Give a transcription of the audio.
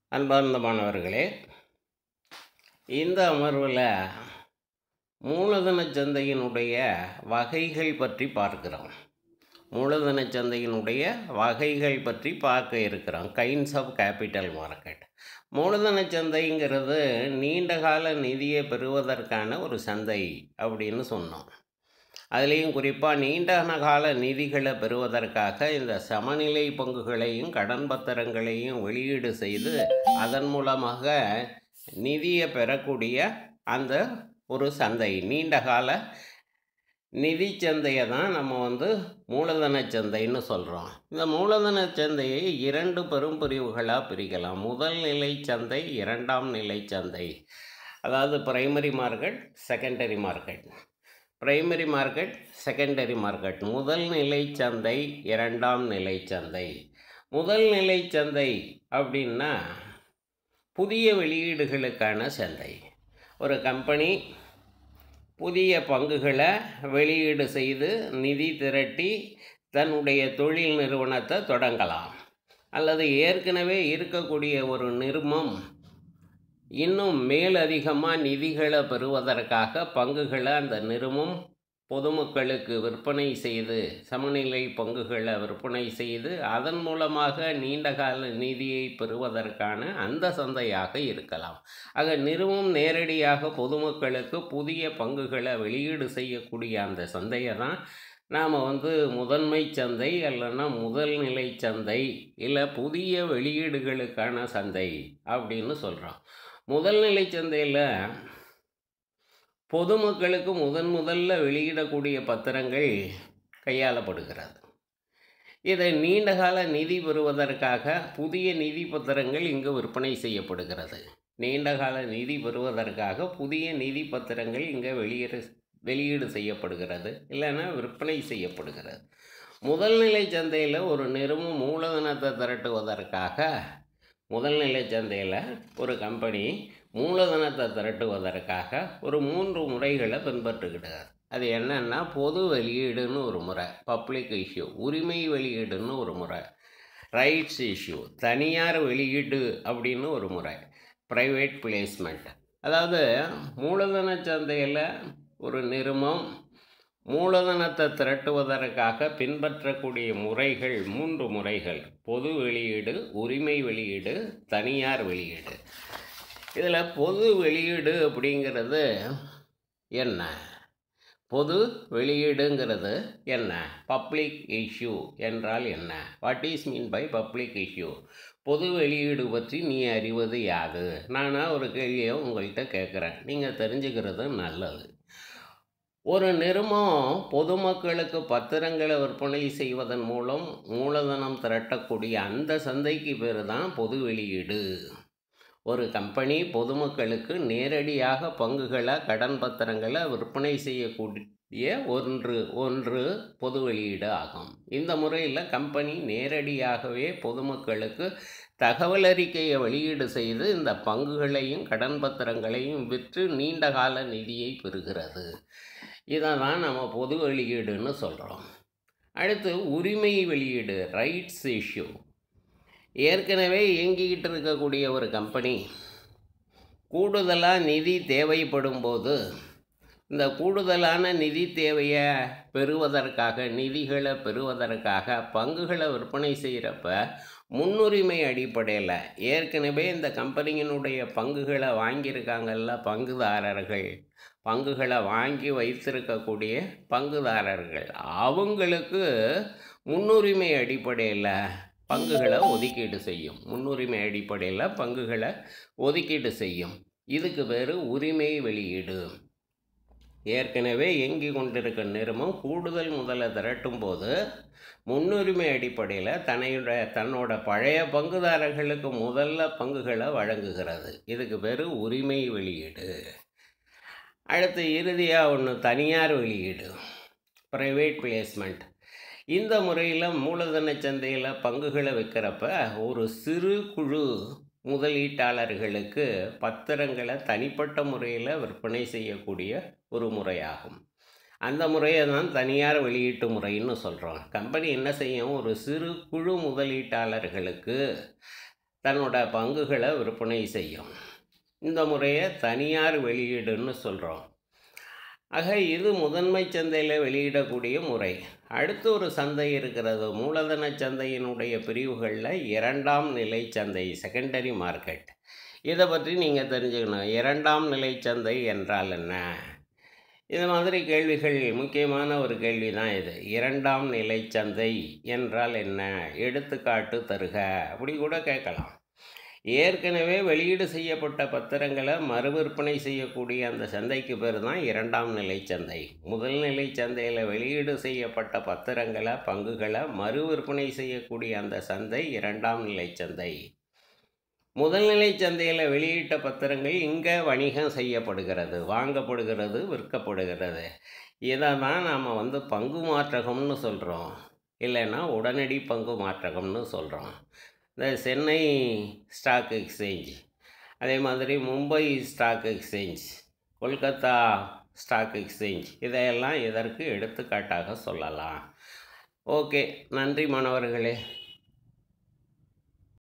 அன்பார்ந்த மாணவர்களே இந்த அமர்வில் மூலதன சந்தையினுடைய வகைகள் பற்றி பார்க்கிறோம் மூலதன சந்தையினுடைய வகைகள் பற்றி பார்க்க இருக்கிறோம் கைண்ட்ஸ் ஆஃப் கேபிட்டல் மார்க்கெட் மூலதன சந்தைங்கிறது நீண்ட கால நிதியை பெறுவதற்கான ஒரு சந்தை அப்படின்னு சொன்னோம் அதுலேயும் குறிப்பாக நீண்ட கால நிதிகளை பெறுவதற்காக இந்த சமநிலை பங்குகளையும் கடன் பத்திரங்களையும் வெளியீடு செய்து அதன் மூலமாக நிதியை பெறக்கூடிய அந்த ஒரு சந்தை நீண்ட கால நிதி சந்தையை தான் நம்ம வந்து மூலதன சந்தைன்னு சொல்கிறோம் இந்த மூலதன சந்தையை இரண்டு பெரும் பிரிவுகளாக பிரிக்கலாம் முதல் நிலை சந்தை இரண்டாம் நிலை சந்தை அதாவது primary market secondary market primary market secondary market முதல் நிலை சந்தை இரண்டாம் நிலை சந்தை முதல் நிலை சந்தை அப்படின்னா புதிய வெளியீடுகளுக்கான சந்தை ஒரு கம்பெனி புதிய பங்குகளை வெளியீடு செய்து நிதி திரட்டி தன்னுடைய தொழில் நிறுவனத்தை தொடங்கலாம் அல்லது ஏற்கனவே இருக்கக்கூடிய ஒரு நிறுவனம் இன்னும் மேலதிகமாக நிதிகளை பெறுவதற்காக பங்குகளை அந்த நிறுவனம் பொதுமக்களுக்கு விற்பனை செய்து சமநிலை பங்குகளை விற்பனை செய்து அதன் மூலமாக நீண்டகால நிதியை பெறுவதற்கான அந்த சந்தையாக இருக்கலாம் ஆக நிறுவனம் நேரடியாக பொதுமக்களுக்கு புதிய பங்குகளை வெளியீடு செய்யக்கூடிய அந்த சந்தையை தான் நாம் வந்து முதன்மை சந்தை இல்லைன்னா முதல் நிலை சந்தை இல்லை புதிய வெளியீடுகளுக்கான சந்தை அப்படின்னு சொல்கிறோம் முதல் நிலை சந்தையில் பொதுமக்களுக்கு முதன் முதல்ல வெளியிடக்கூடிய பத்திரங்கள் கையாளப்படுகிறது இதை நீண்டகால நிதி பெறுவதற்காக புதிய நிதி பத்திரங்கள் இங்கு விற்பனை செய்யப்படுகிறது நீண்டகால நிதி பெறுவதற்காக புதிய நிதி பத்திரங்கள் இங்கே வெளியீடு வெளியீடு செய்யப்படுகிறது இல்லைன்னா விற்பனை செய்யப்படுகிறது முதல்நிலை சந்தையில் ஒரு நிறுவனம் மூலதனத்தை திரட்டுவதற்காக முதல்நிலை சந்தையில் ஒரு கம்பெனி மூலதனத்தை திரட்டுவதற்காக ஒரு மூன்று முறைகளை பின்பற்றுகிறது அது என்னென்னா பொது வெளியீடுன்னு ஒரு முறை பப்ளிக் இஷ்யூ உரிமை வெளியீடுன்னு ஒரு முறை ரைட்ஸ் இஷ்யூ தனியார் வெளியீடு அப்படின்னு ஒரு முறை ப்ரைவேட் பிளேஸ்மெண்ட் அதாவது மூலதன சந்தையில் ஒரு நிறுவனம் மூலதனத்தை திரட்டுவதற்காக பின்பற்றக்கூடிய முறைகள் மூன்று முறைகள் பொது வெளியீடு உரிமை வெளியீடு தனியார் வெளியீடு இதில் பொது வெளியீடு அப்படிங்கிறது என்ன பொது வெளியீடுங்கிறது என்ன பப்ளிக் இஷ்யூ என்றால் என்ன what is mean by public issue பொது வெளியீடு பற்றி நீ அறிவது யாது நானாக ஒரு கேள்வியை உங்கள்கிட்ட கேட்குறேன் நீங்கள் தெரிஞ்சுக்கிறது நல்லது ஒரு நிறுவனம் பொதுமக்களுக்கு பத்திரங்களை விற்பனை செய்வதன் மூலம் மூலதனம் திரட்டக்கூடிய அந்த சந்தைக்கு பேர் தான் பொது வெளியீடு ஒரு கம்பெனி பொதுமக்களுக்கு நேரடியாக பங்குகளை கடன் பத்திரங்களை விற்பனை செய்யக்கூடிய ஒன்று ஒன்று பொது வெளியீடு ஆகும் இந்த முறையில் கம்பெனி நேரடியாகவே பொதுமக்களுக்கு தகவல் அறிக்கையை வெளியீடு செய்து இந்த பங்குகளையும் கடன் பத்திரங்களையும் விற்று நீண்ட கால நிதியை பெறுகிறது இதை தான் நம்ம பொது வெளியீடுன்னு சொல்கிறோம் அடுத்து உரிமை வெளியீடு ரைட்ஸ் இஷ்யூ ஏற்கனவே இயங்கிக்கிட்டு இருக்கக்கூடிய ஒரு கம்பெனி கூடுதலாக நிதி தேவைப்படும் போது இந்த கூடுதலான நிதி தேவையை பெறுவதற்காக நிதிகளை பெறுவதற்காக பங்குகளை விற்பனை செய்கிறப்ப முன்னுரிமை அடிப்படையில் ஏற்கனவே இந்த கம்பெனியினுடைய பங்குகளை வாங்கியிருக்காங்கல்ல பங்குதாரர்கள் பங்குகளை வாங்கி வைத்திருக்கக்கூடிய பங்குதாரர்கள் அவங்களுக்கு முன்னுரிமை அடிப்படையில் பங்குகளை ஒதுக்கீடு செய்யும் முன்னுரிமை அடிப்படையில் பங்குகளை ஒதுக்கீடு செய்யும் இதுக்கு பேர் உரிமை வெளியீடு ஏற்கனவே இயங்கி கொண்டிருக்க நிறுவனம் கூடுதல் முதலை திரட்டும் போது முன்னுரிமை அடிப்படையில் தன்னையோட தன்னோட பழைய பங்குதாரர்களுக்கு முதல்ல பங்குகளை வழங்குகிறது இதுக்கு பேர் உரிமை வெளியீடு அடுத்து இறுதியாக ஒன்று தனியார் வெளியீடு ப்ரைவேட் பிளேஸ்மெண்ட் இந்த முறையில் மூலதன சந்தையில் பங்குகளை விற்கிறப்ப ஒரு சிறு குழு முதலீட்டாளர்களுக்கு பத்திரங்களை தனிப்பட்ட முறையில் விற்பனை செய்யக்கூடிய ஒரு முறையாகும் அந்த முறையை தான் தனியார் வெளியீட்டு முறைன்னு சொல்கிறோம் கம்பெனி என்ன செய்யும் ஒரு சிறு குழு முதலீட்டாளர்களுக்கு தன்னோட பங்குகளை விற்பனை செய்யும் இந்த முறையை தனியார் வெளியீடுன்னு சொல்கிறோம் ஆக இது முதன்மை சந்தையில் வெளியிடக்கூடிய முறை அடுத்து ஒரு சந்தை இருக்கிறது மூலதன சந்தையினுடைய பிரிவுகளில் இரண்டாம் நிலை சந்தை செகண்டரி மார்க்கெட் இதை பற்றி நீங்கள் தெரிஞ்சுக்கணும் இரண்டாம் நிலை சந்தை என்றால் என்ன இது மாதிரி கேள்விகள் முக்கியமான ஒரு கேள்வி தான் இது இரண்டாம் நிலை சந்தை என்றால் என்ன எடுத்துக்காட்டு தருக அப்படி கூட கேட்கலாம் ஏற்கனவே வெளியீடு செய்யப்பட்ட பத்திரங்களை மறுவிற்பனை செய்யக்கூடிய அந்த சந்தைக்கு பேர் தான் இரண்டாம் நிலை சந்தை முதல் நிலை சந்தையில் வெளியீடு செய்யப்பட்ட பத்திரங்களை பங்குகளை மறுவிற்பனை செய்யக்கூடிய அந்த சந்தை இரண்டாம் நிலை சந்தை முதல்நிலை சந்தையில் வெளியிட்ட பத்திரங்கள் இங்கே வணிகம் செய்யப்படுகிறது வாங்கப்படுகிறது விற்கப்படுகிறது இதை தான் நாம் வந்து பங்கு மாற்றகம்னு சொல்கிறோம் இல்லைன்னா உடனடி பங்கு மாற்றகம்னு சொல்கிறோம் இந்த சென்னை ஸ்டாக் எக்ஸ்சேஞ்ச் அதே மாதிரி Mumbai stock exchange Kolkata stock exchange இதையெல்லாம் இதற்கு எடுத்துக்காட்டாக சொல்லலாம் ஓகே நன்றி மாணவர்களே